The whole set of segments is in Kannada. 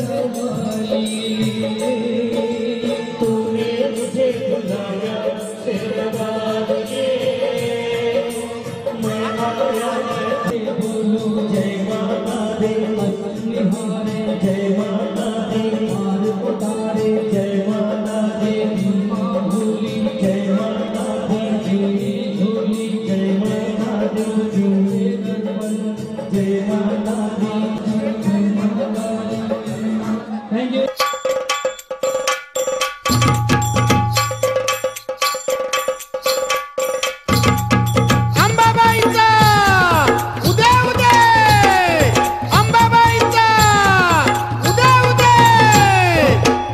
तूने मुझे बुलाया शेरवाद ये मैं आया मैं बोलूं जय माता दी निहारे जय माता दी मार उतारे जय माता दी माँ भूली जय माता दी झूली जय माता दी झूले जय माता दी जय माता दी थैंक यू अंबाबाईचा उदय उदय अंबाबाईचा उदय उदय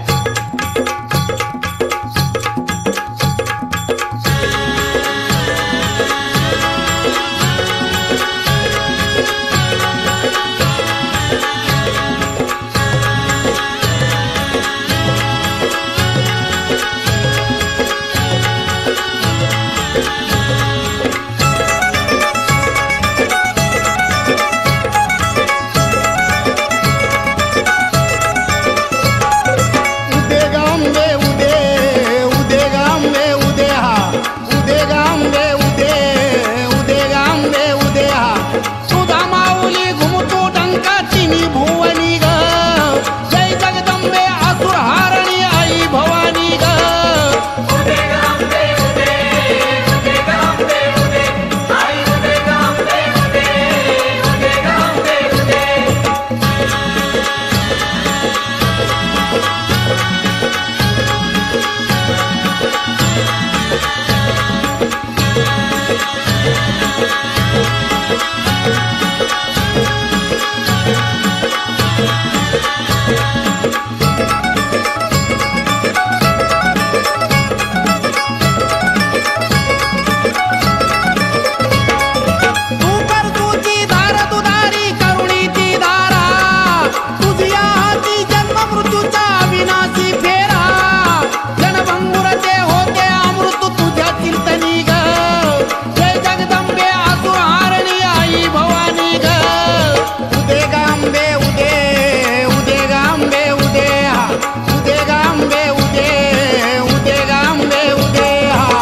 उदे गांबे उदे उदे गांबे उदे हा उदे गांबे उदे उदे गांबे उदे हा सुधा माऊली घुमतो टंका तिनी भुवनी ग जय जगदंबे असुर हारणी आई भवानी ग तू कर तुझी धार दुधारी करुणीची धारा तुझ्या हाती जन्म मृत्यूचा विनाशी फेरा जनभंगुरते होते अमृत तुझ्या कीर्तनी ग जय जगदंबे असुर हारणी आई भवानी ग उदे गांबे उदे उदे गांबे उदे हा उदे गांबे उदे उदे गांबे उदे हा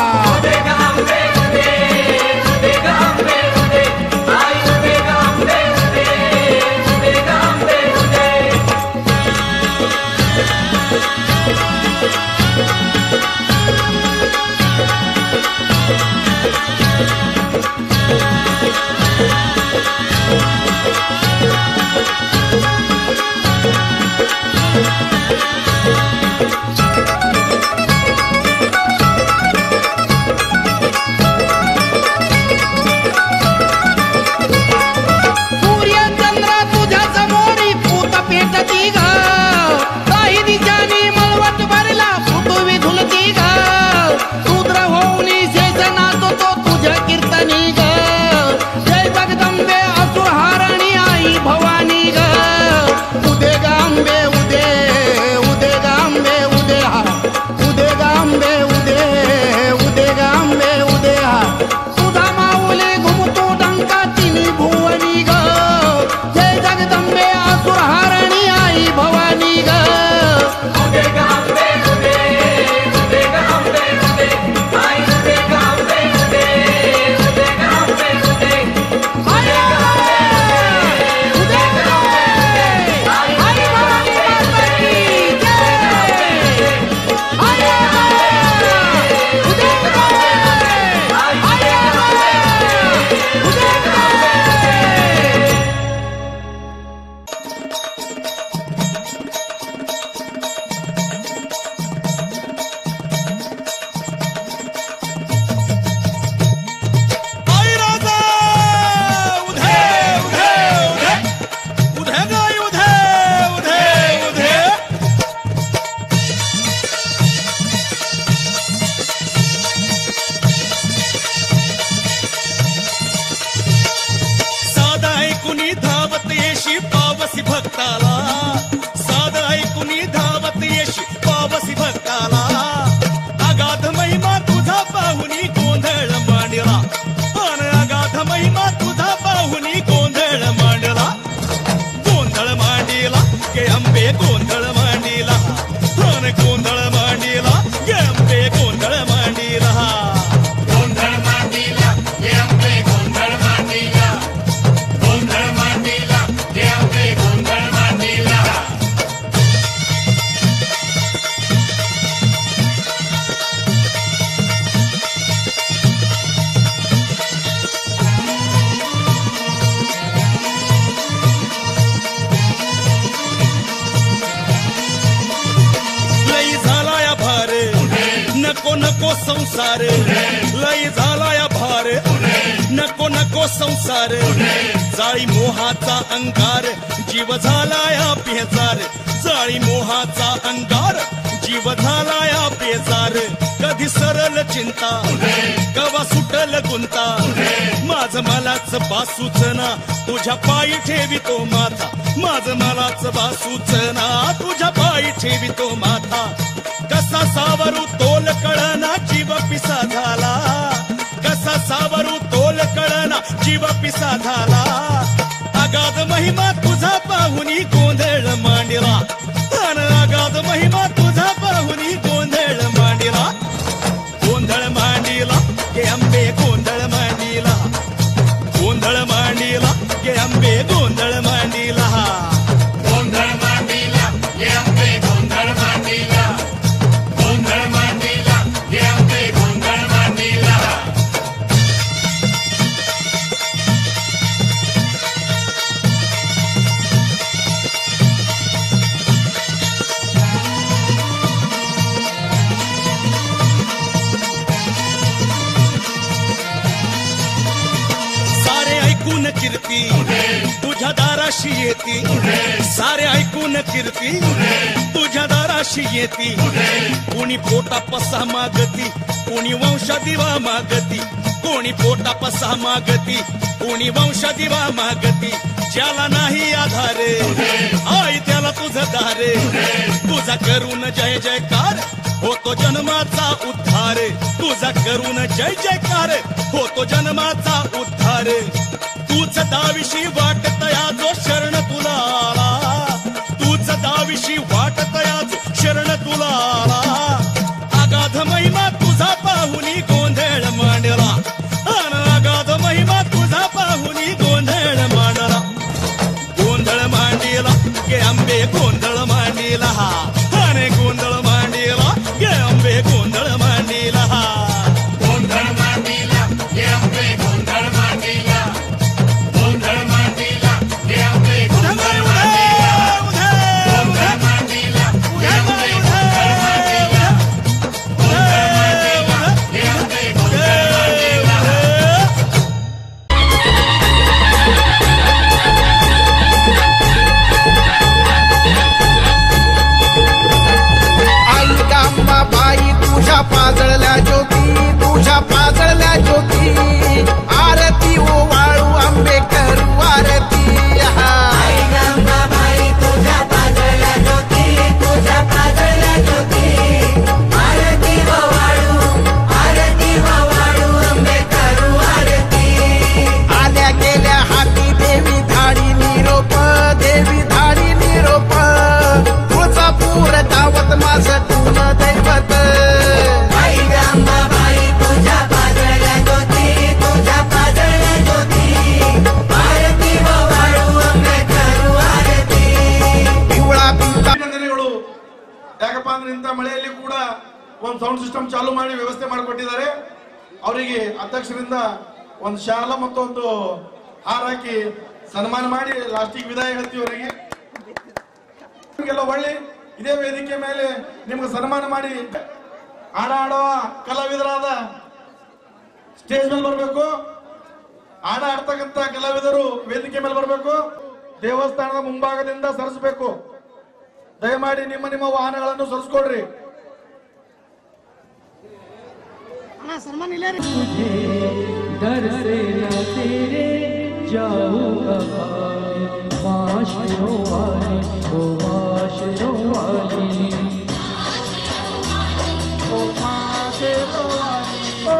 सूर्य चंद्र तुझ्या समोरी पूत पेटती ग काही दिशानी मळवट भरला पृथ्वी धुलती ग रुद्र होऊनी शेष नाचतो तुझ्या कीर्तनी ग जय जगदंबे असुर हारणी आई भवानी ग उदे गांबे उदे उदे गांबे उदे हा उदे गांबे उदे उदे गांबे उदे हा तुझा माऊली घुमतो डंका तिनी भुवनी ग जय जगदंबे असुर हारणी आई भवानी ग उदय आई भवानी माता की जय उदय उदय संसार लय झाला या भार नको नको संसार जाळी मोहाचा अंगार जीव झाला या पेजार जाळी मोहाचा अंगार जीव झाला या पेजार कधी सरल चिंता कवा सुटल गुंता माझ मलाच बासूच ना तुझ्या पायी ठेवितो माथा माझ मलाच बासूच ना तुझ्या पायी ठेवितो माथा कसा सावरू तोल कळना जीव पिसा झाला कसा सावरू तोल कळना जीव पिसा झाला अगाध महिमा तुझा पाहुनी गोंधळ मांडिला अन अगाध महिमा तुझा पाहुनी गोंधळ मांडिला गोंधळ मांडिला गे अंबे गोंधळ मांडिला गोंधळ मांडिला गे अंबे गोंधळ मांडिला गोंधळ मांडीला ये अंबे गोंधळ मांडीला गोंधळ मांडीला ये अंबे गोंधळ मांडीला सारे ऐकून कीर्ती तुझ्या दाराशी येती सारे ऐकून कीर्ती तुझ्या दाराशी येती कोणी पोटा पसा मागती कोणी वंशा दिवा मागती कोणी पोटा पसा मागती कोणी वंशा दिवा मागती ज्याला नाही आधारे आई त्याला तुझं दारे तुझा करून जय जयकार होतो जन्माचा उद्धार तुझा करून जय जयकार होतो जन्माचा उद्धार तूच दाविशी वाटत जो शरण तुला आला तूच दाविशी वाटत जो शरण तुला आला अगाध महिमा तुझा पाहुनी गोंधळ मांडला अन अगाध महिमा तुझा पाहुनी गोंधळ मांडला गोंधळ मांडीला गे अंबे गोंधळ मांडीला अने गोंधळ मांडीला गे अंबे गोंधळ मांडीला गोंधळ मांडीला ये अंबे गोंधळ मांडीला गोंधळ मांडीला ये अंबे गोंधळ मांडीला गोंधळ मांडीला ये अंबे गोंधळ मांडीला गोंधळ मांडीला ये अंबे गोंधळ मांडीला आई गांबा बाई तुझ्या पाजळल्या ज्योती तुझ्या पाजळल्या ज्योती आरती ओ वाळू आंबे करू आरती आई गंगाबाई तुझ्या पाजळल्या ज्योती तुझ्या पाजळल्या ज्योती आरती व वाळू आरती व वाळू अंबे करू आरती आल्या गेल्या हाती देवी धाडी निरोप देवी धाडी निरोप तुझा पूर दावत माझं गुण दैवत आई गंगाबाई तुझ्या पाजळल्या ज्योती तुझ्या पाजळल्या ज्योती आरती व वाळू अंबे करू आरती पिवळा पिंता ಅಭಿನಂದನೆಗಳು ಯಾಕಪ್ಪ ಅಂದ್ರೆ ಇಂಥ ಮಳೆಯಲ್ಲಿ ಕೂಡ ಒಂದು ಸೌಂಡ್ ಸಿಸ್ಟಮ್ ಚಾಲು ಮಾಡಿ ವ್ಯವಸ್ಥೆ ಮಾಡಿಕೊಟ್ಟಿದ್ದಾರೆ ಅವರಿಗೆ ಅಧ್ಯಕ್ಷರಿಂದ ಒಂದು ಶಾಲ ಮತ್ತು ಒಂದು ಹಾರ ಹಾಕಿ ಸನ್ಮಾನ ಮಾಡಿ ಲಾಸ್ಟಿಗೆ ವಿದಾಯ ಹೇಳ್ತೀವಿ ಅವರಿಗೆ ನಿಮಗೆಲ್ಲ ಒಳ್ಳೆ ಇದೇ ವೇದಿಕೆ ಮೇಲೆ ನಿಮ್ಗೆ ಸನ್ಮಾನ ಮಾಡಿ ಹಾಡ ಆಡುವ ಕಲಾವಿದರಾದ ಸ್ಟೇಜ್ ಮೇಲೆ ಬರಬೇಕು ಹಾಡ ಆಡ್ತಕ್ಕಂತ ಕಲಾವಿದರು ವೇದಿಕೆ ಮೇಲೆ ಬರಬೇಕು ದೇವಸ್ಥಾನದ ಮುಂಭಾಗದಿಂದ ಸರಿಸಬೇಕು ದಯಮಾಡಿ ನಿಮ್ಮ ನಿಮ್ಮ ವಾಹನಗಳನ್ನು ಸರಿಸ್ಕೊಡ್ರಿ डर से न तेरे जाऊंगा भाई माशरों वाली ओ माशरों वाली ओ माशरों वाली ओ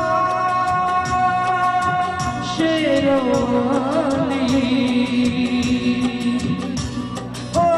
शेरों वाली ओ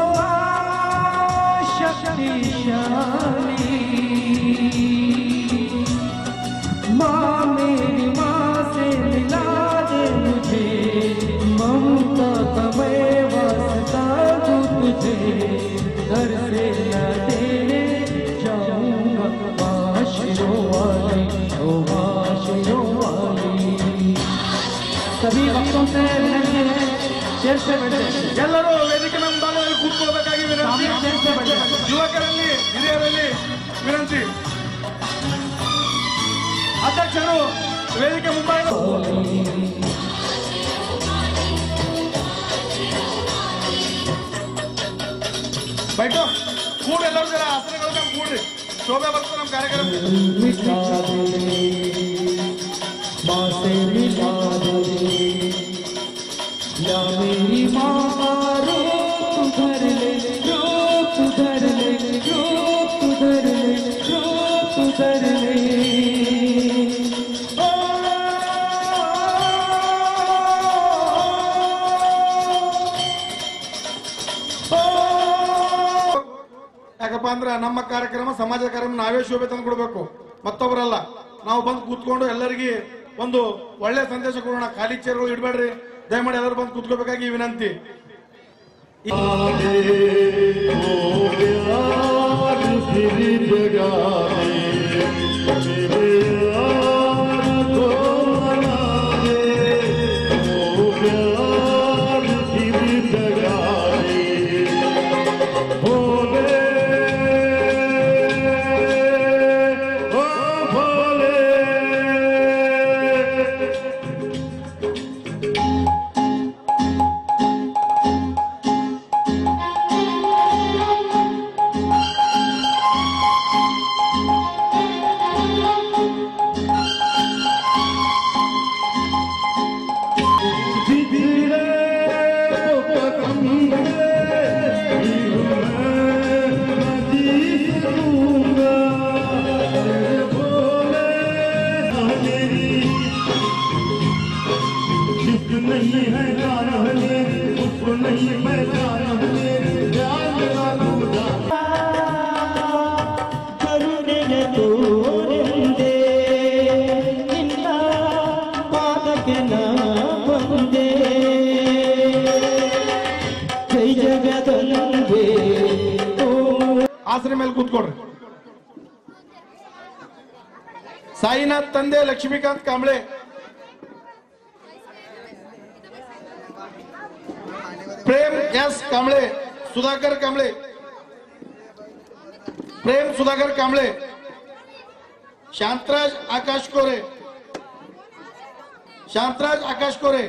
शक्तिशाली माँ मेरी माँ से मिला दे मुझे ममता का मैं वास्ता दूँ तुझे घर से न तेरे जाऊंगा माशरों वाली ओ माशरों वाली सभी भक्तों से विनती है चेयर से बैठे ಎಲ್ಲರೂ ವೇದಿಕೆ ಮುಂಭಾಗದಲ್ಲಿ ಕೂತ್ಕೊಳ್ಬೇಕಾಗಿ ವಿನಂತಿ चेयर से बैठे ಯುವಕರಲ್ಲಿ ಹಿರಿಯರಲ್ಲಿ ವಿನಂತಿ ವೇದಿಕೆ ಮುಂಭಾಗ ಬೈಟು ಕೂಡ ಎಲ್ಲರೂ ಜರ ಆಸನಗಳು ನಮ್ಗೆ ಕೂಡ್ರಿ ಶೋಭೆ ಬರ್ತದೆ ನಮ್ಮ ಕಾರ್ಯಕ್ರಮ मिटा दे माँ से मिटा दे या मेरी माँ का रूप उधर ले रूप उधर ले रूप उधर ले रूप उधर ले ओ, ओ, ओ, ಯಾಕಪ್ಪ ಅಂದ್ರೆ ನಮ್ಮ ಕಾರ್ಯಕ್ರಮ ಸಮಾಜ ಕಾರ್ಯಕ್ರಮ ನಾವೇ ಶೋಭೆ ತಂದು ಕೊಡ್ಬೇಕು ಮತ್ತೊಬ್ಬರಲ್ಲ ನಾವು ಬಂದು ಕೂತ್ಕೊಂಡು ಎಲ್ಲರಿಗೆ ಒಂದು ಒಳ್ಳೆ ಸಂದೇಶ ಕೊಡೋಣ ಖಾಲಿ ಚೇರ್ಗಳು ಇಡಬೇಡ್ರಿ ದಯಮಾಡಿ ಎಲ್ಲರೂ ಬಂದು ಕೂತ್ಕೋಬೇಕಾಗಿ ಈ ವಿನಂತಿ नहीं है जाने उसको नहीं पहचाने ध्यान लगा दूंगा ಕರುಣೆಯ ತೋರೆಂದೆ ನಿನ್ನ ಪಾದಕ್ಕೆ ನಾ ಬಂದೆ ಜೈ ಜಗದಂಬೆ ಓ ಆಸರೆ ಮೇಲೆ ಕೂತ್ಕೊಡ್ರಿ ಸಾಯಿನಾಥ್ ತಂದೆ ಲಕ್ಷ್ಮೀಕಾಂತ್ ಕಾಂಬ್ಳೆ ಪ್ರೇಮ್ ಎಸ್ ಕಾಂಬ್ಳೆ ಸುಧಾಕರ್ ಕಾಂಬ್ಳೆ ಪ್ರೇಮ್ ಸುಧಾಕರ್ ಕಾಂಬ್ಳೆ ಶಾಂತರಾಜ್ ಆಕಾಶ್ ಕೋರೆ ಶಾಂತರಾಜ್ ಆಕಾಶ್ ಕೋರೆ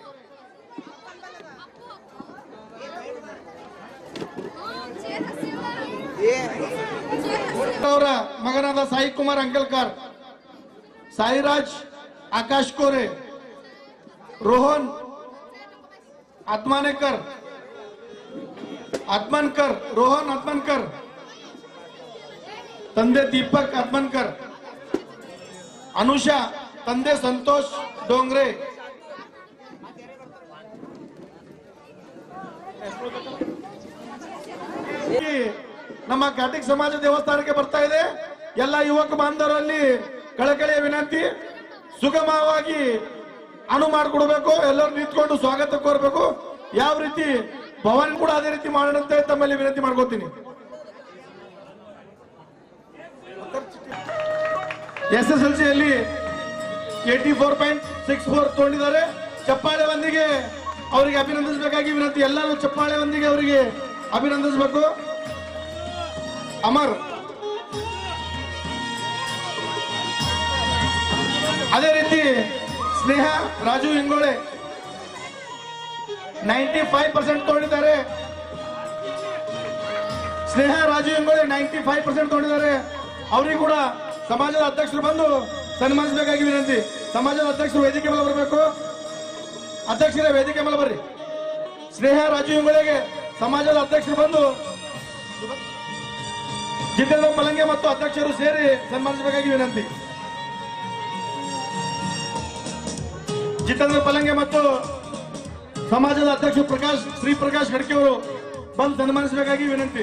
ಅವರ ಮಗನಾದ ಸಾಯಿ ಕುಮಾರ್ ಅಂಕಲ್ಕರ್ ಸಾಯಿರಾಜ್ ಆಕಾಶ್ ಕೋರೆ ರೋಹನ್ ಆತ್ಮಾನೇಕರ್ ಆತ್ಮನ್ಕರ್ ರೋಹನ್ ಆತ್ಮನ್ಕರ್ ತಂದೆ ದೀಪಕ್ ಆತ್ಮನ್ಕರ್ ಅನುಷಾ ತಂದೆ ಸಂತೋಷ್ ಡೋಂಗ್ರೆ ಈ ನಮ್ಮ ಘಾಟಿಕ್ ಸಮಾಜ ದೇವಸ್ಥಾನಕ್ಕೆ ಬರ್ತಾ ಇದೆ ಎಲ್ಲ ಯುವಕ ಬಾಂಧವರಲ್ಲಿ ಕಳಕಳಿಯ ವಿನಂತಿ ಸುಗಮವಾಗಿ ಅನು ಮಾಡಿಕೊಡ್ಬೇಕು ಎಲ್ಲರೂ ನಿಂತ್ಕೊಂಡು ಸ್ವಾಗತ ಕೋರ್ಬೇಕು ಯಾವ ರೀತಿ ಭವನ್ ಕೂಡ ಅದೇ ರೀತಿ ಮಾಡೋಣಂತೆ ತಮ್ಮಲ್ಲಿ ವಿನಂತಿ ಮಾಡ್ಕೋತೀನಿ ಎಸ್ ಎಸ್ ಎಲ್ ಸಿಯಲ್ಲಿ eighty four point six four ತಗೊಂಡಿದ್ದಾರೆ ಚಪ್ಪಾಳೆ ಒಂದಿಗೆ ಅವರಿಗೆ ಅಭಿನಂದಿಸಬೇಕಾಗಿ ವಿನಂತಿ ಎಲ್ಲರೂ ಚಪ್ಪಾಳೆ ಒಂದಿಗೆ ಅವರಿಗೆ ಅಭಿನಂದಿಸಬೇಕು ಅಮರ್ ಅದೇ ರೀತಿ Sneha Raju Hingole ninety five percent ತಗೊಂಡಿದ್ದಾರೆ Sneha Raju Hingole ninety five percent ತಗೊಂಡಿದ್ದಾರೆ ಅವರಿಗೆ ಕೂಡ ಸಮಾಜದ ಅಧ್ಯಕ್ಷರು ಬಂದು ಸನ್ಮಾನಿಸಬೇಕಾಗಿ ವಿನಂತಿ ಸಮಾಜದ ಅಧ್ಯಕ್ಷರು ವೇದಿಕೆ ಮೇಲೆ ಬರಬೇಕು ಅಧ್ಯಕ್ಷರೇ ವೇದಿಕೆ ಮೇಲೆ ಬರ್ರಿ ಸ್ನೇಹ ರಾಜು ಹಿಂಗೋಳೆಗೆ ಸಮಾಜದ ಅಧ್ಯಕ್ಷರು ಬಂದು ಜಿತೇಂದ್ರ ಪಲಂಗೆ ಮತ್ತು ಅಧ್ಯಕ್ಷರು ಸೇರಿ ಸನ್ಮಾನಿಸಬೇಕಾಗಿ ವಿನಂತಿ ಜಿತೇಂದ್ರ ಪಲಂಗೆ ಮತ್ತು ಸಮಾಜದ ಅಧ್ಯಕ್ಷ ಪ್ರಕಾಶ್ ಶ್ರೀ ಪ್ರಕಾಶ್ ಖಡ್ಕೆ ಅವರು ಬಂದು ಸನ್ಮಾನಿಸಬೇಕಾಗಿ ವಿನಂತಿ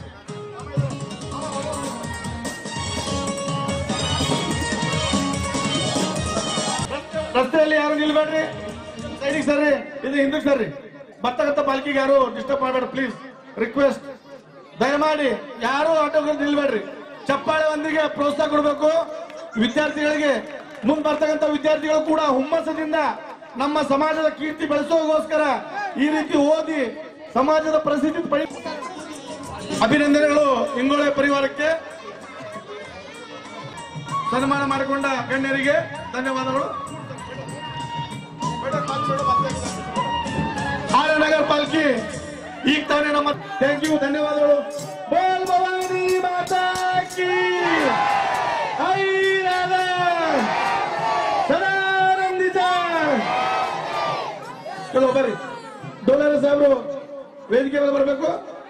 ರಸ್ತೆಯಲ್ಲಿ ಯಾರು ನಿಲ್ಬೇಡ್ರಿ ಸೈಡಿಗೆ ಸರ್ರಿ ಇದು ಹಿಂದಕ್ಕೆ ಸರ್ರಿ ಬರ್ತಕ್ಕಂಥ ಪಾಲ್ಕಿಗೆ ಯಾರು ಡಿಸ್ಟರ್ಬ್ ಮಾಡಬೇಡ ಪ್ಲೀಸ್ ರಿಕ್ವೆಸ್ಟ್ ದಯಮಾಡಿ ಯಾರು ಆಟೋಗಳು ನಿಲ್ಬೇಡ್ರಿ ಚಪ್ಪಾಳೆ ಒಂದಿಗೆ ಪ್ರೋತ್ಸಾಹ ಕೊಡಬೇಕು ವಿದ್ಯಾರ್ಥಿಗಳಿಗೆ ಮುಂದ್ ಬರ್ತಕ್ಕಂಥ ವಿದ್ಯಾರ್ಥಿಗಳು ಕೂಡ ಹುಮ್ಮಸದಿಂದ ನಮ್ಮ ಸಮಾಜದ ಕೀರ್ತಿ ಬೆಳೆಸೋಗೋಸ್ಕರ ಈ ರೀತಿ ಓದಿ ಸಮಾಜದ ಪರಿಸ್ಥಿತಿ ಪಡಿ ಅಭಿನಂದನೆಗಳು ಇಂಗೋಳೆ ಪರಿವಾರಕ್ಕೆ ಸನ್ಮಾನ ಮಾಡಿಕೊಂಡ ಗಣ್ಯರಿಗೆ ಧನ್ಯವಾದಗಳು ಆರ್ಯನಗರ್ ಪಾಲ್ಕಿ ಈಗ ತಾನೇ ನಮ್ಮ ಥ್ಯಾಂಕ್ ಯು ಧನ್ಯವಾದಗಳು ಬೋಲ್ ಭವಾನಿ ಮಾತಾ ಕಿ ಹೈ ರಾಧಾ ಸದಾನಂದಿತ ಚಲೋ ಬರ್ರಿ ಡೋಲರ ಸಾಹೇಬರು ವೇದಿಕೆ ಮೇಲೆ ಬರಬೇಕು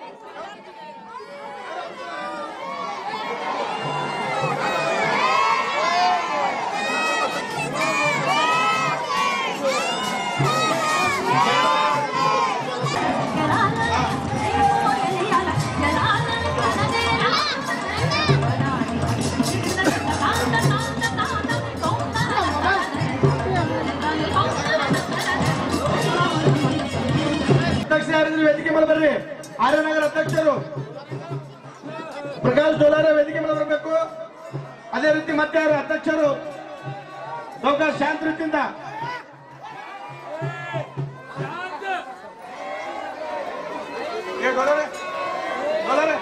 ಅಧ್ಯಕ್ಷ ಯಾರಿದ್ರು ವೇದಿಕೆ ಮೇಲೆ ಬರ್ರಿ ಆರ್ಯನಗರ ಅಧ್ಯಕ್ಷರು ಪ್ರಕಾಶ್ ಡೋಲಾರ ವೇದಿಕೆ ಮೇಲೆ ಬರಬೇಕು ಅದೇ ರೀತಿ ಮತ್ತೆ ಯಾರು ಅಧ್ಯಕ್ಷರು ಡಾಕ್ಟರ್ ಶಾಂತ ರೀತಿಯಿಂದ ಏ ಡೋಲಾರೆ ಡೋಲಾರೆ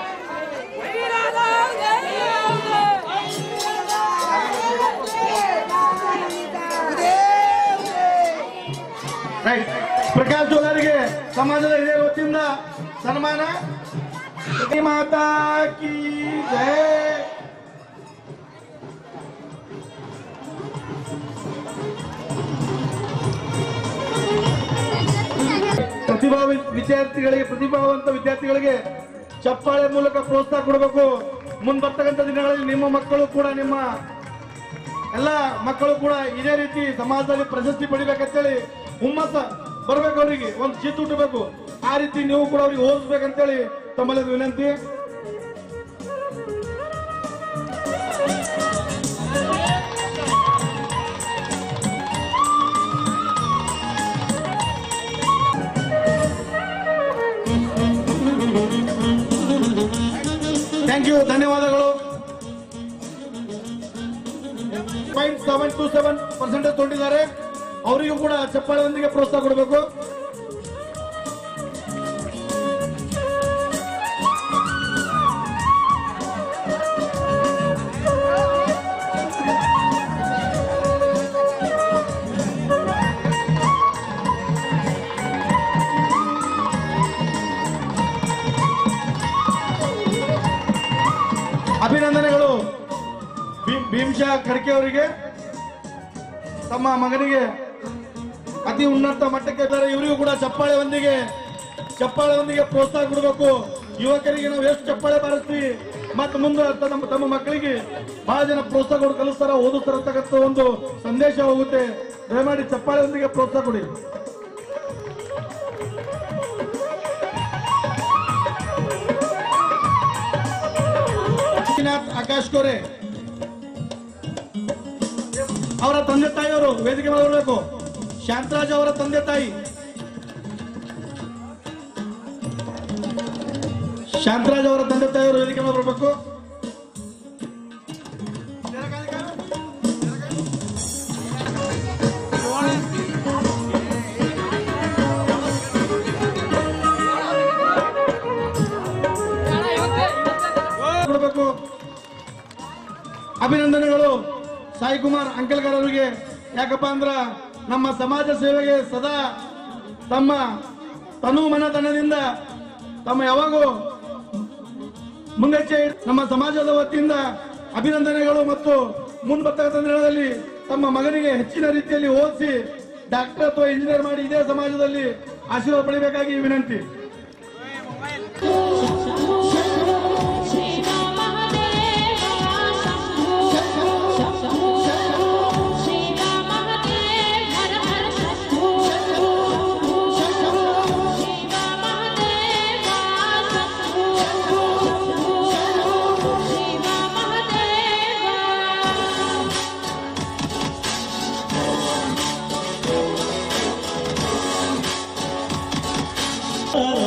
ರೈಟ್ ಪ್ರಕಾಶ್ ಡೋಲಾರಿಗೆ ಸಮಾಜದ ಹಿರಿಯರ ವತಿಯಿಂದ ಸನ್ಮಾನ ಶ್ರೀ ಮಾತಾ ಕಿ ಜಯ ಪ್ರತಿಭಾವಿ ವಿದ್ಯಾರ್ಥಿಗಳಿಗೆ ಪ್ರತಿಭಾವಂತ ವಿದ್ಯಾರ್ಥಿಗಳಿಗೆ ಚಪ್ಪಾಳೆ ಮೂಲಕ ಪ್ರೋತ್ಸಾಹ ಕೊಡಬೇಕು ಮುಂಬರ್ತಕ್ಕಂಥ ದಿನಗಳಲ್ಲಿ ನಿಮ್ಮ ಮಕ್ಕಳು ಕೂಡ ನಿಮ್ಮ ಎಲ್ಲ ಮಕ್ಕಳು ಕೂಡ ಇದೇ ರೀತಿ ಸಮಾಜದಲ್ಲಿ ಪ್ರಶಸ್ತಿ ಪಡಿಬೇಕಂತೇಳಿ ಹುಮ್ಮಸ್ಸ ಬರ್ಬೇಕು ಅವರಿಗೆ ಒಂದು ಚಿತ್ತು ಹುಟ್ಟಬೇಕು ಆ ರೀತಿ ನೀವು ಕೂಡ ಅವ್ರಿಗೆ ಓದಿಸ್ಬೇಕಂತೇಳಿ ತಮ್ಮಲ್ಲಿ ವಿನಂತಿ ಥ್ಯಾಂಕ್ ಯು ಧನ್ಯವಾದಗಳು point seven two seven percentage ತೊಗೊಂಡಿದ್ದಾರೆ ಅವರಿಗೂ ಕೂಡ ಚಪ್ಪಾಳೆಯೊಂದಿಗೆ ಪ್ರೋತ್ಸಾಹ ಕೊಡಬೇಕು ಅಭಿನಂದನೆಗಳು ಭೀಮ್- ಭೀಮ್ಶಾ ಖರ್ಗೆ ಅವರಿಗೆ ತಮ್ಮ ಮಗನಿಗೆ ಅತಿ ಉನ್ನತ ಮಟ್ಟಕ್ಕೆ ಇದ್ದಾರೆ ಇವರಿಗೂ ಕೂಡ ಚಪ್ಪಾಳೆ ಒಂದಿಗೆ ಚಪ್ಪಾಳೆ ಒಂದಿಗೆ ಪ್ರೋತ್ಸಾಹ ಕೊಡಬೇಕು ಯುವಕರಿಗೆ ನಾವು ಎಷ್ಟು ಚಪ್ಪಾಳೆ ಬಾರಿಸ್ತೀವಿ ಮತ್ತೆ ಮುಂದೆ ತಮ್ಮ ತಮ್ಮ ಮಕ್ಕಳಿಗೆ ಬಹಳ ಜನ ಪ್ರೋತ್ಸಾಹ ಕೊಡು ಕಲಿಸ್ತಾರ ಓದಿಸ್ತಾರ ಅಂತಕ್ಕಂಥ ಒಂದು ಸಂದೇಶ ಹೋಗುತ್ತೆ ದಯಮಾಡಿ ಚಪ್ಪಾಳೆ ಒಂದಿಗೆ ಪ್ರೋತ್ಸಾಹ ಕೊಡಿ ಗೋಪಿನಾಥ್ ಆಕಾಶ್ ಕೋರೆ ಅವರ ತಂದೆ ತಾಯಿಯವರು ವೇದಿಕೆ ಮೇಲೆ ಬರಬೇಕು ಶಾಂತರಾಜ್ ಅವರ ತಂದೆ ತಾಯಿ ಶಾಂತರಾಜ್ ಅವರ ತಂದೆ ತಾಯಿಯವರು ವೇದಿಕೆ ಮೇಲೆ ಬರಬೇಕು ಕೊಡಬೇಕು ಅಭಿನಂದನೆಗಳು ಸಾಯಿ ಕುಮಾರ್ ಅಂಕಲ್ಗರ್ ಅವರಿಗೆ ಯಾಕಪ್ಪ ಅಂದ್ರ ನಮ್ಮ ಸಮಾಜ ಸೇವೆಗೆ ಸದಾ ತಮ್ಮ ತನು ಮನತನದಿಂದ ತಮ್ಮ ಯಾವಾಗೂ ಮುಂದೆಚ್ಚೆ ಇಡ್- ನಮ್ಮ ಸಮಾಜದ ವತಿಯಿಂದ ಅಭಿನಂದನೆಗಳು ಮತ್ತು ಮುಂದೆ ಬರ್ತಕ್ಕಂಥ ದಿನಗಳಲ್ಲಿ ತಮ್ಮ ಮಗನಿಗೆ ಹೆಚ್ಚಿನ ರೀತಿಯಲ್ಲಿ ಓದಿಸಿ ಡಾಕ್ಟರ್ ಅಥವಾ ಇಂಜಿನಿಯರ್ ಮಾಡಿ ಇದೇ ಸಮಾಜದಲ್ಲಿ ಆಶೀರ್ವಾದ ಪಡಿಬೇಕಾಗಿ ವಿನಂತಿ ಿ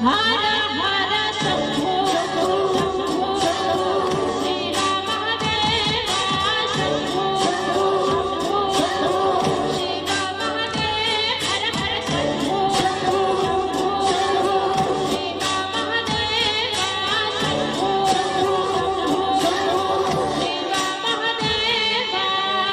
हर हर शंभो शंभो श्री राम देवा शंभो शंभो श्री राम देव हर हर शंभो शंभो श्री राम देवा शंभो शंभो श्री राम देवा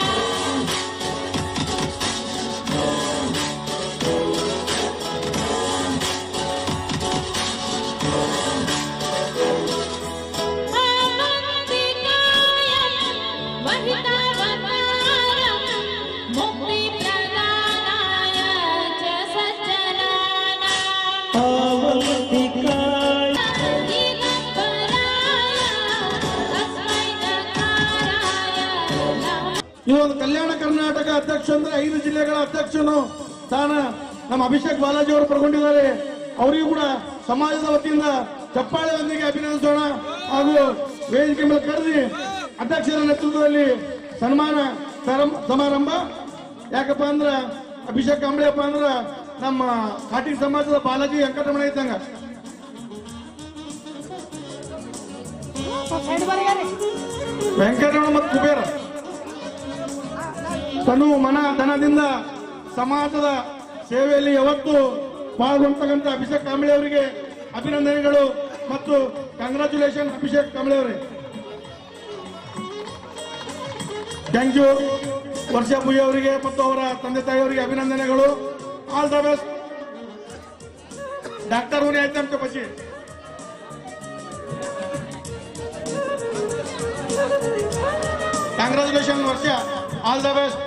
आनन्दिकायं वहितावतारं मुक्तिप्रदानाय च सज्जनानाम् अवन्तिकाय दिगम्बराय तस्मै नकाराय नमः ಈ ಒಂದು ಕಲ್ಯಾಣ ಕರ್ನಾಟಕ ಅಧ್ಯಕ್ಷ ಅಂದ್ರೆ ಐದು ಜಿಲ್ಲೆಗಳ ಅಧ್ಯಕ್ಷನು ಸ್ಥಾನ ನಮ್ಮ ಅಭಿಷೇಕ್ ಬಾಲಾಜಿ ಅವರು ಪಡ್ಕೊಂಡಿದ್ದಾರೆ ಅವರಿಗೂ ಕೂಡ ಸಮಾಜದ ವತಿಯಿಂದ ಚಪ್ಪಾಳೆಯೊಂದಿಗೆ ಅಭಿನಂದಿಸೋಣ ಹಾಗೂ ವೇದಿಕೆ ಮೇಲೆ ಕರೆದಿ ಅಧ್ಯಕ್ಷರ ನೇತೃತ್ವದಲ್ಲಿ ಸನ್ಮಾನ ಸರಂ- ಸಮಾರಂಭ ಯಾಕಪ್ಪ ಅಂದ್ರ ಅಭಿಷೇಕ್ ಕಾಂಬ್ಳೆಯಪ್ಪ ಅಂದ್ರ ನಮ್ಮ ಕಾಟಿ ಸಮಾಜದ ಬಾಲಾಜಿ ವೆಂಕಟರಮಣ ಇದ್ದಂಗ ವೆಂಕಟರಮಣ ಮತ್ತು ಕುಬೇರ ತನು ಮನ ಧನದಿಂದ ಸಮಾಜದ ಸೇವೆಯಲ್ಲಿ ಯಾವತ್ತು ಪಾಲ್ಗೊಂಡಂತ ಅಭಿಷೇಕ್ ಕಾಂಬಳೆ ಅವರಿಗೆ ಅಭಿನಂದನೆಗಳು ಮತ್ತು ಕಂಗ್ರಾಚುಲೇಷನ್ ಅಭಿಷೇಕ್ ಕಾಂಬಳೆ ಅವರೇ ಥ್ಯಾಂಕ್ ಯು ವರ್ಷ ಭುಜ ಅವರಿಗೆ ಮತ್ತು ಅವರ ತಂದೆ ತಾಯಿಯವರಿಗೆ ಅಭಿನಂದನೆಗಳು ಆಲ್ ದ ಬೆಸ್ಟ್ ಡಾಕ್ಟರ್ होणे आहेत आमच्या पाशी ಕಾಂಗ್ರಾಚುಲೇಷನ್ ವರ್ಷ all the best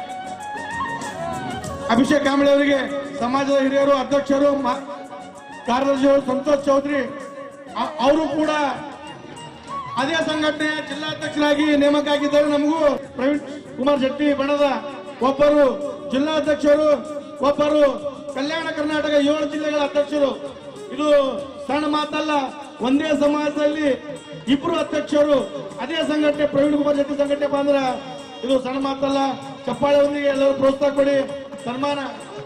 Abhishek Kamble ಅವರಿಗೆ ಸಮಾಜದ ಹಿರಿಯರು ಅಧ್ಯಕ್ಷರು ಮ- ಕಾರ್ಯದರ್ಶಿಗಳು ಸಂತೋಷ್ ಚೌಧರಿ ಅ- ಅವರು ಕೂಡ ಅದೇ ಸಂಘಟನೆಯ ಜಿಲ್ಲಾಧ್ಯಕ್ಷರಾಗಿ ನೇಮಕ ಆಗಿದ್ದಾರೆ ನಮಗೂ ಪ್ರವೀಣ್ ಕುಮಾರ್ ಶೆಟ್ಟಿ ಬಣದ ಒಬ್ಬರು ಜಿಲ್ಲಾಧ್ಯಕ್ಷರು ಒಬ್ಬರು ಕಲ್ಯಾಣ ಕರ್ನಾಟಕ ಏಳು ಜಿಲ್ಲೆಗಳ ಅಧ್ಯಕ್ಷರು ಇದು ಸಣ್ಣ ಮಾತಲ್ಲ ಒಂದೇ ಸಮಾಜದಲ್ಲಿ ಇಬ್ರು ಅಧ್ಯಕ್ಷರು ಅದೇ ಸಂಘಟನೆ ಪ್ರವೀಣ್ ಕುಮಾರ್ ಶೆಟ್ಟಿ ಸಂಘಟನೆ ಬಂದ್ರ ಇದು ಸಣ್ಣ ಮಾತಲ್ಲ ಚಪ್ಪಾಳೆ ಒಂದಿಗೆ ಎಲ್ಲರೂ ಪ್ರೋತ್ಸಾಹ ಕೊಡಿ ಸನ್ಮಾನ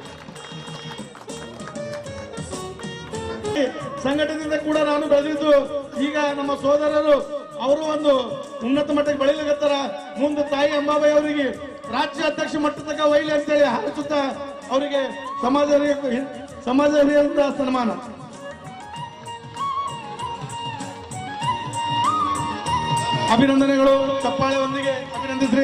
ಸಂಘಟನೆಯಿಂದ ಕೂಡ ನಾನು ಬೆಳೆದಿದ್ದು ಈಗ ನಮ್ಮ ಸೋದರರು ಅವರು ಒಂದು ಉನ್ನತ ಮಟ್ಟಕ್ಕೆ ಬೆಳೀಲಿಕತ್ತಾರ ಮುಂದೆ ತಾಯಿ ಅಂಬಾಬಾಯಿ ಅವರಿಗೆ ರಾಜ್ಯ ಅಧ್ಯಕ್ಷ ಮಟ್ಟ ತನಕ ಒಯ್ಲಿ ಅಂತೇಳಿ ಹಾರಿಸುತ್ತಾ ಅವರಿಗೆ ಸಮಾಜ ಹಿರಿಯ- ಸಮಾಜ ಹಿರಿಯರಿಂದ ಸನ್ಮಾನ ಅಭಿನಂದನೆಗಳು ಚಪ್ಪಾಳೆ ಒಂದಿಗೆ ಅಭಿನಂದಿಸ್ರಿ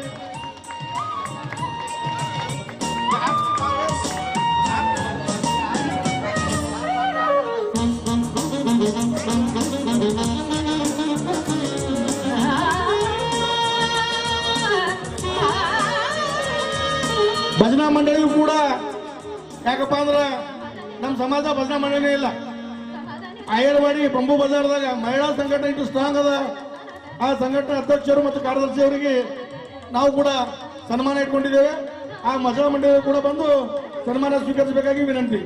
ಭಜನಾ ಮಂಡಳಿಯು ಕೂಡ ಯಾಕಪ್ಪ ಅಂದ್ರ ನಮ್ಮ ಸಮಾಜ ಭಜನಾ ಮಂಡಳಿ ಇಲ್ಲ ಆಯರ್ವಾಡಿ ಬಂಬು ಬಜಾರ್ದಾಗ ಮಹಿಳಾ ಸಂಘಟನೆ ಇಟ್ಟು ಸ್ಟ್ರಾಂಗ್ ಅದ ಆ ಸಂಘಟನೆ ಅಧ್ಯಕ್ಷರು ಮತ್ತು ಕಾರ್ಯದರ್ಶಿ ಅವರಿಗೆ ನಾವು ಕೂಡ ಸನ್ಮಾನ ಇಟ್ಕೊಂಡಿದ್ದೇವೆ ಆ ಭಜನಾ ಮಂಡಳಿ ಕೂಡ ಬಂದು ಸನ್ಮಾನ ಸ್ವೀಕರಿಸಬೇಕಾಗಿ ವಿನಂತಿ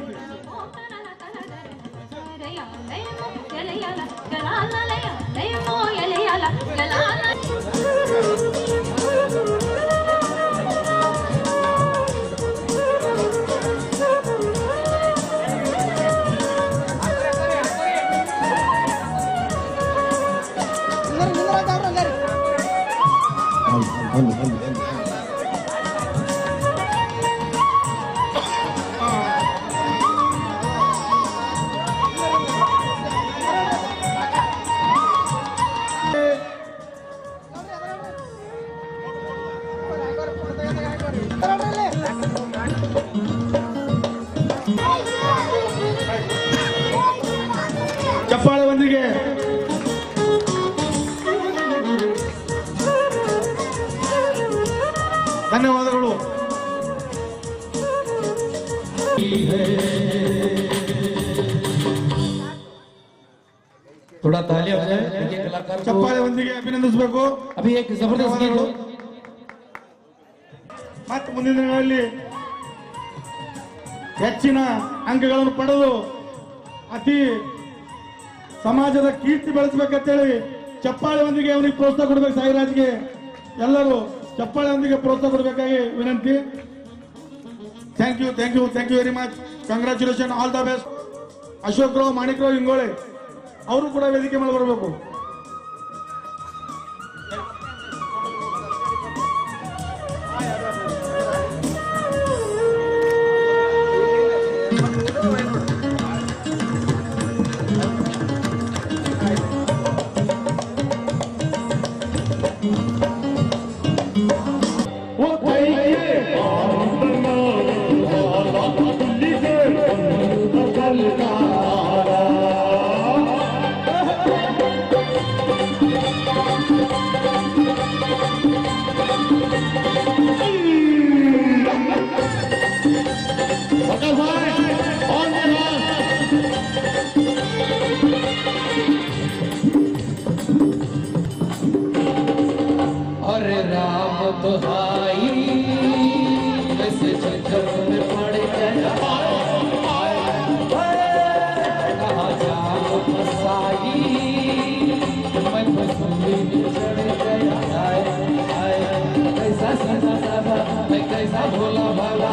ಚಪ್ಪಾಳೆ ಒಂದಿಗೆ ಧನ್ಯವಾದಗಳು थोड़ा तालियां हो जाए देखिए कलाकार को ಚಪ್ಪಾಳೆ ಒಂದಿಗೆ ಅಭಿನಂದಿಸಬೇಕು अभी एक जबरदस्त गीत हो ಮತ್ತು ಮುಂದಿನ ದಿನಗಳಲ್ಲಿ ಹೆಚ್ಚಿನ ಅಂಕಗಳನ್ನು ಪಡೆದು ಅತಿ ಸಮಾಜದ ಕೀರ್ತಿ ಬೆಳೆಸಬೇಕಂತೇಳಿ ಚಪ್ಪಾಳೆ ಒಂದಿಗೆ ಅವನಿಗೆ ಪ್ರೋತ್ಸಾಹ ಕೊಡ್ಬೇಕು ಸಾಯಿರಾಜ್ಗೆ ಎಲ್ಲರೂ ಚಪ್ಪಾಳೆ ಒಂದಿಗೆ ಪ್ರೋತ್ಸಾಹ ಕೊಡಬೇಕಾಗಿ ವಿನಂತಿ thank you thank you thank you very much congratulation all the best Ashokrao Manikrao Ingole ಅವರು ಕೂಡ ವೇದಿಕೆ ಮೇಲೆ ಬರಬೇಕು अरे राम दुहाई वैसे चक्कर में पड़ गया कहाँ जान फसाई मैं फसूली में चढ़ गया हाय हाय कैसा सजा सजा मैं कैसा भोला भाला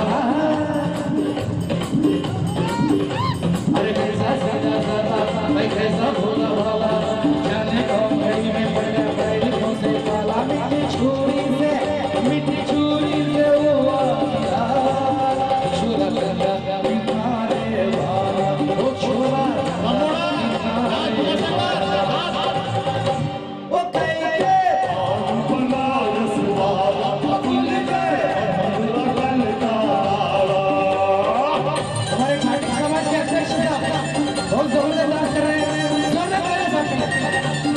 अरे कैसा सजा सजा मैं कैसा भोला भाला जाने कौन घड़ी में पड़ गया बैल कौन से काला मिट्टी छुरी से मिट्टी छुरी से वो आया छुरा लगा किनारे वाला वो छुरा किनारे वाला ओ कैसे हमारे घाटी समाज के अध्यक्ष साहब बहुत जोरदार डांस कर रहे हैं जोरदार तालियां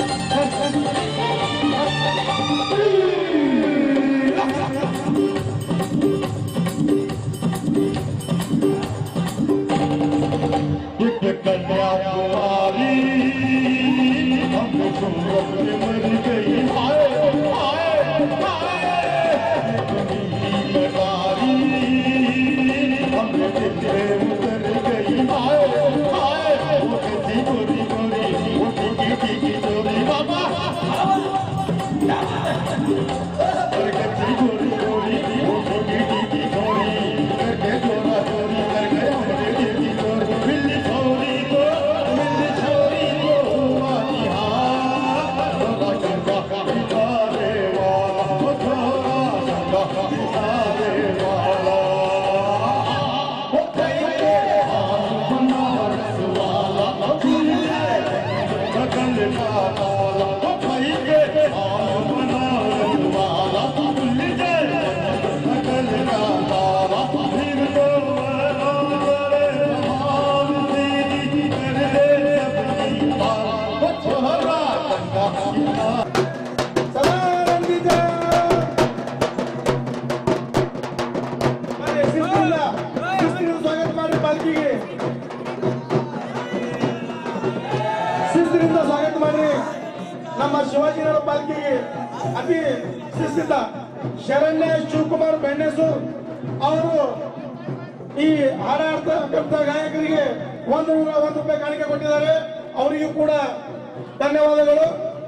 कन्याकुमारी हम सूरत में मर गई हाय हाय हाय लगारी हम दिल में उतर गई हाय हाय वो कैसी गोरी गोरी वो टीकी टीकी चोरी बाबा और कैसी गोरी गोरी वो टीकी टीकी चोरी करके चोरा चोरी कर गए हमने दिल की चोरी मिली छोरी को मिली छोरी को हुआ निहार छोरा चंगा बिचारे वाला वो छोरा चंगा बिचारे वाला वो कैसे हाथ बनारस वाला दिल सकल का ताला वो कैसे हाथ बनारस वाला दिल सकल का ताला फिर तो मेरे महान दीदी कर दे सबकी बात वो छोरा चंगा बिचारे ಸ್ವಾಗತ ಮಾಡಿ ಪಾಲ್ಕಿಗೆ ಶಿಸ್ತಿನಿಂದ ಸ್ವಾಗತ ಮಾಡಿ ನಮ್ಮ ಶಿವಾಜಿನಗರ ಪಾಲ್ಕಿಗೆ ಅತಿ ಶಿಸ್ತಿಂದ ಶರಣ್ಯ ಶಿವಕುಮಾರ್ ಬೆಣ್ಣೆಸೂರ್ ಅವರು ಈ ಹಾಡಾಡ್ತಕ್ಕಂಥ ಗಾಯಕರಿಗೆ ಒಂದು ನೂರ ಒಂದು ರೂಪಾಯಿ ಕಾಣಿಕೆ ಕೊಟ್ಟಿದ್ದಾರೆ ಅವರಿಗೂ ಕೂಡ ಧನ್ಯವಾದಗಳು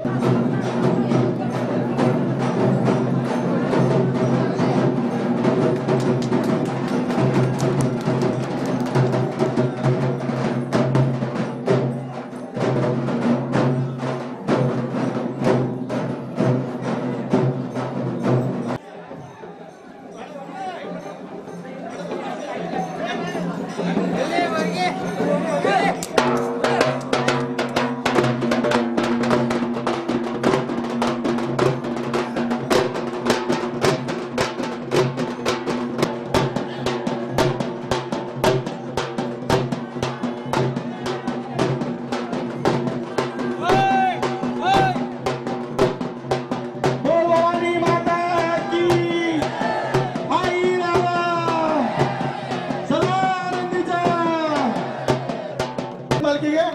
ಭವಾನಿ ಮಾತಾ ಕಿ ಐ ರಾಮ ಸದಾನಂದ ಪಾಲ್ಕಿಗೆ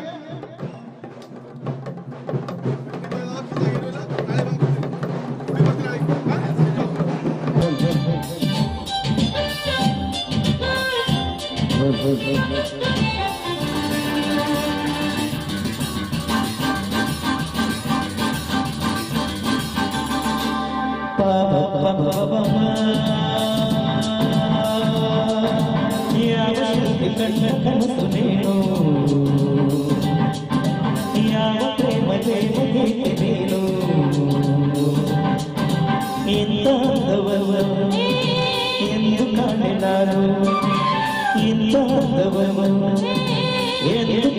ಯಾವ ಶಕ್ತಿ ಕಣ್ಣ ಕನಸು ನೀನು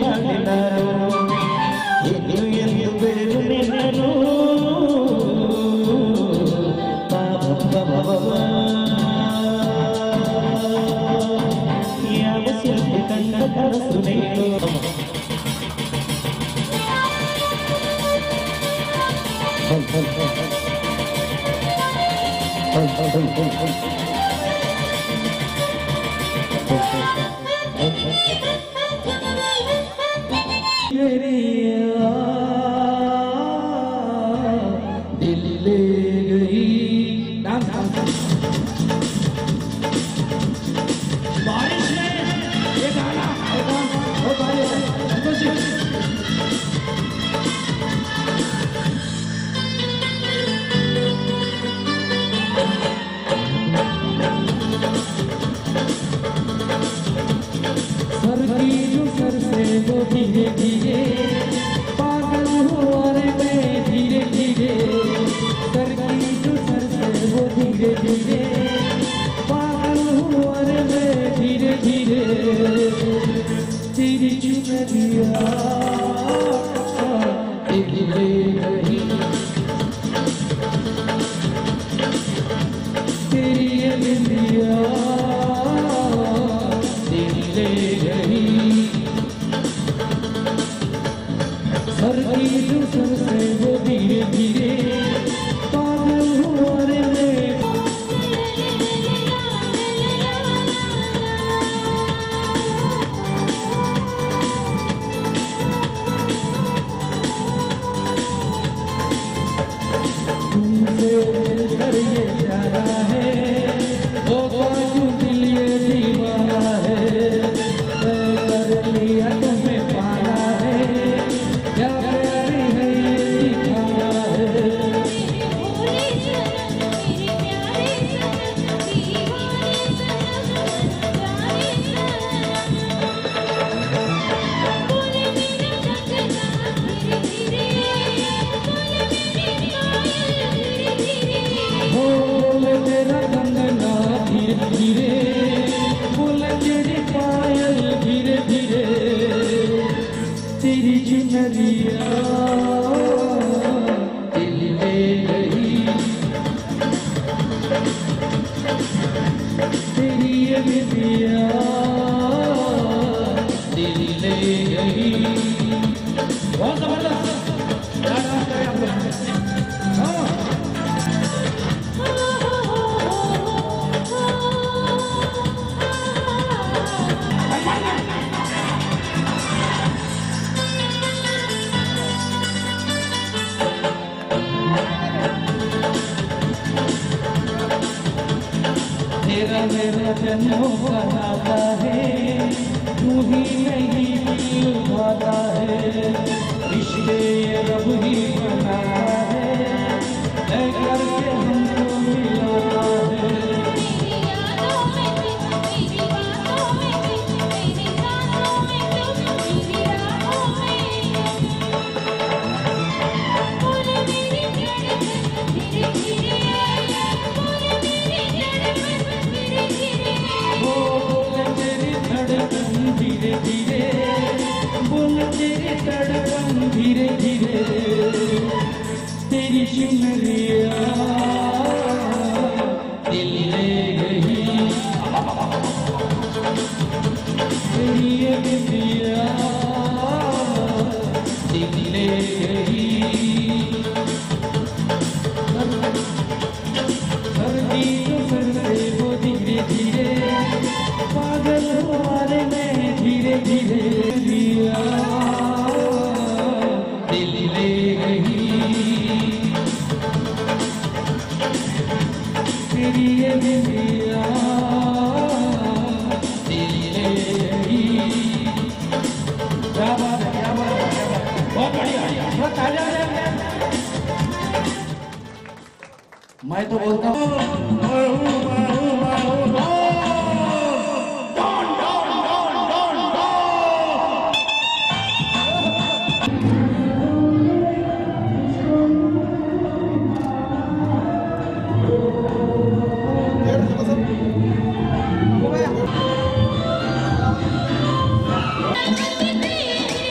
ಕಾಣೆ ನಾನು ಇನ್ನು ಎಂದು ಬೆಳೆದು ನಿನ್ನನು ಯಾವ ಶಿಲ್ಪಿ ಕಂಡ ಕನಸು ನೀನು तेरिया दिल ले गई डांस डांस बारिश ने ये गाना ये गाना वो बारिश संतोष जी सर की जो सर से वो धीरे धीरे पागल हुआ रे मैं धीरे धीरे सर की जो सर से वो धीरे धीरे पागल हुआ रे मैं धीरे धीरे तेरी चुनरिया दिल ले गई तेरी ये बिंदिया दिल ले गई सर की जो सर से वो धीरे धीरे पागल हुआ रे मैं तुमसे मिलकर ये प्यारा है वो बाजू दिल ये दीवाना है मैं कर लिया तुम्हें पाना है क्या प्यारी है ये दिखाना है भोले सनम मेरे प्यारे सनम दीवाने सनम प्यारे सनम बोले मेरा कंगना धीरे धीरे बोले मेरी पायल धीरे धीरे हो बोले तेरा कंगना धीरे धीरे बोले तेरी पायल धीरे धीरे तेरी चुनरिया दिल ले गई तेरी ये बिंदिया दिल ले गई बहुत जबरदस्त क्या डांस करे आप लोग हाँ तेरा मेरा जन्मों का नाता है तू ही नहीं दिल पाता है रिश्ते ये रब ही बनाता है तय करके हमको मिलाता है मेरी यादों में तुम मेरी बातों में तुम मेरी सांसों में तुम मेरी राहों में बोले मेरी धड़कन धीरे धीरे बोले मेरी धड़कन धीरे धीरे वो बोले तेरी धड़कन धीरे धीरे बोले तेरी धड़कन धीरे धीरे तेरी चुनरिया दिल ले गई तेरी ये बिंदिया दिल ले गई सर्दी तो सर से वो धीरे धीरे पागल हमारे में धीरे धीरे लिया दिल ले गई तेरी ये बिंदिया दिल ले गई क्या बात है क्या बात है क्या बात है बहुत बढ़िया थोड़ा तालियां बजाएंगे। मैं तो बोलता हूँ तेरे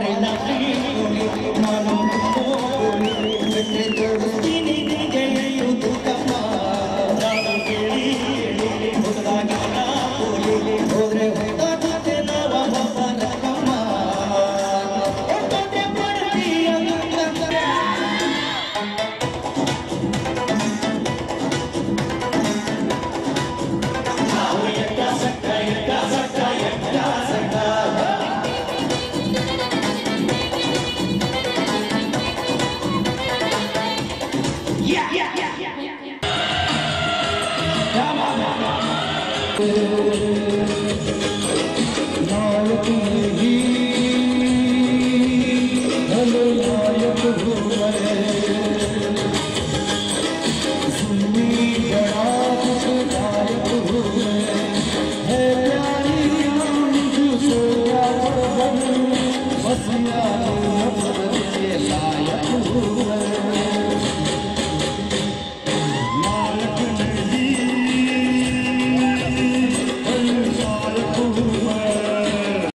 बस यार